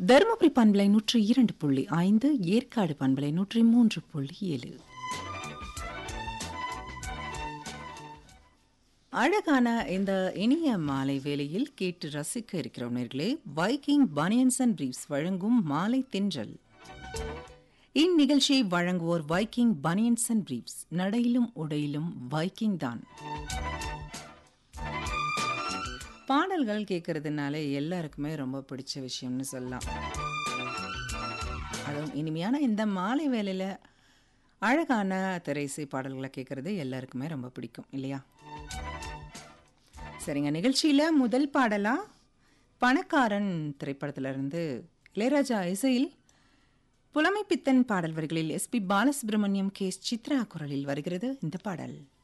தருமபுரி பண்பலை நூற்றி இரண்டு புள்ளி ஐந்து ஏற்காடு பண்பலை நூற்றி மூன்று புள்ளி ஏழு அழகான இந்த இனிய மாலை வேளையில் கேட்டு ரசிக்க இருக்கிறோம் நேர்களே வைக்கிங் பனியன்ஸ் அண்ட் பிரீப்ஸ் வழங்கும் மாலை தென்றல் இந்நிகழ்ச்சியை வழங்குவோர் வைக்கிங் பனியன்ஸ் அண்ட் பிரீப்ஸ் நடையிலும் உடையிலும் வைக்கிங் தான் பாடல்கள் கேட்கறதுனால எல்லாருக்குமே ரொம்ப பிடிச்ச விஷயம்னு சொல்லலாம் அதுவும் இனிமையான இந்த மாலை வேளையில் அழகான திரைசை பாடல்களை கேட்கறது எல்லாருக்குமே ரொம்ப பிடிக்கும் இல்லையா சரிங்க நிகழ்ச்சியில் முதல் பாடலா பணக்காரன் திரைப்படத்துல இருந்து இளையராஜா இசையில் புலமைப்பித்தன் பாடல் வரிகளில் S P Balasubrahmanyam K S Chithra குரலில் வருகிறது இந்த பாடல்